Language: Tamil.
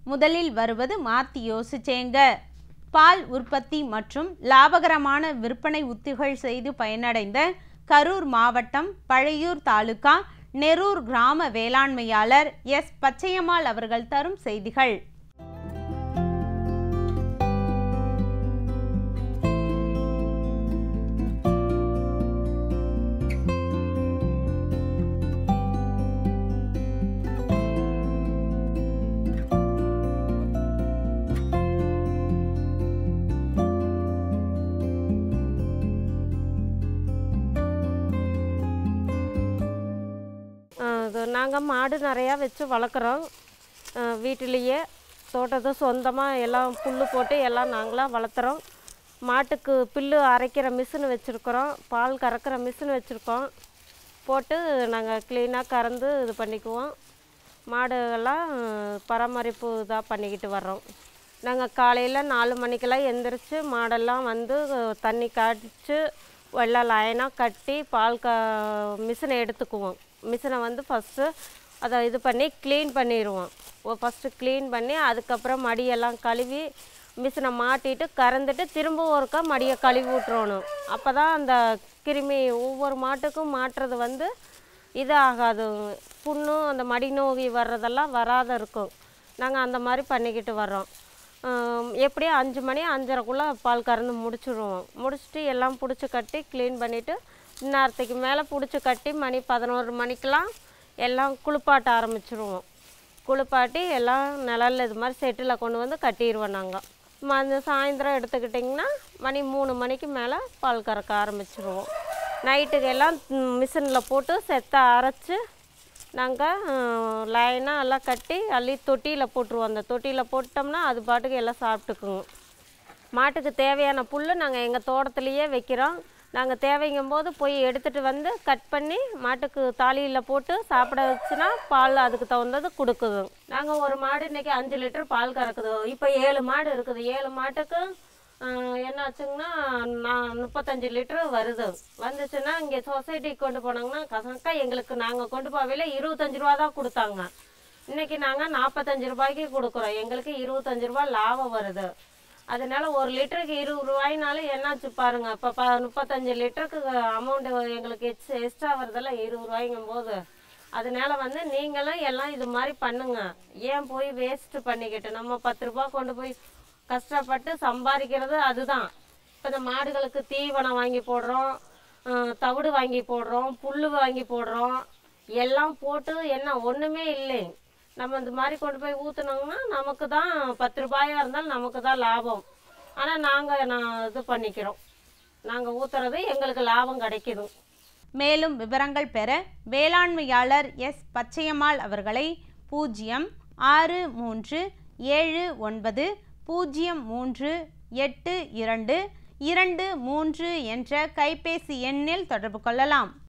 முதலில் வருவது மாத்தி யோசிச்சேங்க பால் உற்பத்தி மற்றும் லாபகரமான விற்பனை உத்திகள் செய்து பயனடைந்த கரூர் மாவட்டம் பழையூர் தாலுகா நெரூர் கிராம வேளாண்மையாளர் எஸ் பச்சையம்மாள் அவர்கள் தரும் செய்திகள் இது நாங்கள் மாடு நிறையா வச்சு வளர்க்குறோம் வீட்டிலேயே தோட்டத்தை சொந்தமாக எல்லாம் புல் போட்டு எல்லாம் நாங்களாக வளர்த்துறோம் மாட்டுக்கு புல்லு அரைக்கிற மிஷின் வச்சுருக்குறோம் பால் கறக்கிற மிஷின் வச்சுருக்கோம் போட்டு நாங்கள் க்ளீனாக கறந்து இது பண்ணிக்குவோம் மாடுகள்லாம் பராமரிப்பு இதாக பண்ணிக்கிட்டு வர்றோம் நாங்கள் காலையில் நாலு மணிக்கெல்லாம் எந்திரிச்சு மாடெல்லாம் வந்து தண்ணி காய்ச்சி வெள்ளை லைனாக கட்டி பால் க மிஷினை எடுத்துக்குவோம் மிஷினை வந்து ஃபஸ்ட்டு அதை இது பண்ணி க்ளீன் பண்ணிடுவோம் ஃபஸ்ட்டு க்ளீன் பண்ணி அதுக்கப்புறம் மடியெல்லாம் கழுவி மிஷினை மாட்டிட்டு கறந்துட்டு திரும்ப ஒருக்கா மடியை கழுவி விட்றணும் அப்போ தான் அந்த கிருமி ஒவ்வொரு மாட்டுக்கும் மாட்டுறது வந்து இது ஆகாது புண்ணு அந்த மடி நோய் வர்றதெல்லாம் வராத இருக்கும் நாங்கள் அந்த மாதிரி பண்ணிக்கிட்டு வர்றோம் எப்படியும் அஞ்சு மணி அஞ்சரைக்குள்ளே பால் கறந்து முடிச்சுடுவோம் முடிச்சுட்டு எல்லாம் பிடிச்சி கட்டி க்ளீன் பண்ணிவிட்டு இந்நேரத்துக்கு மேலே பிடிச்சி கட்டி மணி பதினோரு மணிக்கெலாம் எல்லாம் குளிப்பாட்ட ஆரம்பிச்சிருவோம் குளிப்பாட்டி எல்லாம் நிழல்ல இது மாதிரி செட்டில் கொண்டு வந்து கட்டிடுவோம் நாங்கள் அந்த சாயந்தரம் எடுத்துக்கிட்டிங்கன்னா மணி மூணு மணிக்கு மேலே பால் கறக்க ஆரம்பிச்சிருவோம் நைட்டுக்கு எல்லாம் மிஷினில் போட்டு செத்த அரைச்சி நாங்கள் லைனாக எல்லாம் கட்டி அள்ளி தொட்டியில் போட்டுருவோம் அந்த தொட்டியில் போட்டோம்னா அது பாட்டுக்கு எல்லாம் சாப்பிட்டுக்குங்க மாட்டுக்கு தேவையான புல் நாங்கள் எங்கள் தோட்டத்துலேயே வைக்கிறோம் நாங்கள் தேவைங்கும் போது போய் எடுத்துகிட்டு வந்து கட் பண்ணி மாட்டுக்கு தாலியில் போட்டு சாப்பிட வச்சுனா பால் அதுக்கு தகுந்தது கொடுக்குது நாங்கள் ஒரு மாடு இன்றைக்கி அஞ்சு லிட்டர் பால் கறக்குது இப்போ ஏழு மாடு இருக்குது ஏழு மாட்டுக்கு என்னாச்சுங்கன்னா நான் முப்பத்தஞ்சு லிட்டரு வருது வந்துச்சுன்னா இங்கே சொசைட்டிக்கு கொண்டு போனாங்கன்னா கசக்கா எங்களுக்கு நாங்கள் கொண்டு போவையில் இருபத்தஞ்சி ரூபா தான் கொடுத்தாங்க இன்றைக்கி நாங்கள் நாற்பத்தஞ்சு ரூபாய்க்கு கொடுக்குறோம் எங்களுக்கு இருபத்தஞ்சி ரூபா லாபம் வருது அதனால ஒரு லிட்டருக்கு இருபது ரூபாய்னாலும் என்னாச்சு பாருங்க இப்போ ப முப்பத்தஞ்சு லிட்டருக்கு அமௌண்ட்டு எங்களுக்கு எக்ஸ் எக்ஸ்ட்ரா வருதில்ல இருபது ரூபாய்ங்கும் போது அதனால வந்து நீங்களும் எல்லாம் இது மாதிரி பண்ணுங்க ஏன் போய் வேஸ்ட்டு பண்ணிக்கிட்டு நம்ம பத்து ரூபா கொண்டு போய் கஷ்டப்பட்டு சம்பாதிக்கிறது அதுதான் இப்போ இந்த மாடுகளுக்கு தீவனம் வாங்கி போடுறோம் தவிடு வாங்கி போடுறோம் புல் வாங்கி போடுறோம் எல்லாம் போட்டு என்ன ஒன்றுமே இல்லை நம்ம இந்த மாதிரி கொண்டு போய் ஊற்றுனோம்னா நமக்கு தான் பத்து ரூபாயாக இருந்தாலும் நமக்கு தான் லாபம் ஆனால் நாங்கள் நான் இது பண்ணிக்கிறோம் நாங்கள் ஊற்றுறது எங்களுக்கு லாபம் கிடைக்குது மேலும் விவரங்கள் பெற வேளாண்மையாளர் எஸ் பச்சையம்மாள் அவர்களை பூஜ்ஜியம் ஆறு மூன்று ஏழு ஒன்பது பூஜ்ஜியம் மூன்று எட்டு இரண்டு இரண்டு மூன்று என்ற கைபேசி எண்ணில் தொடர்பு கொள்ளலாம்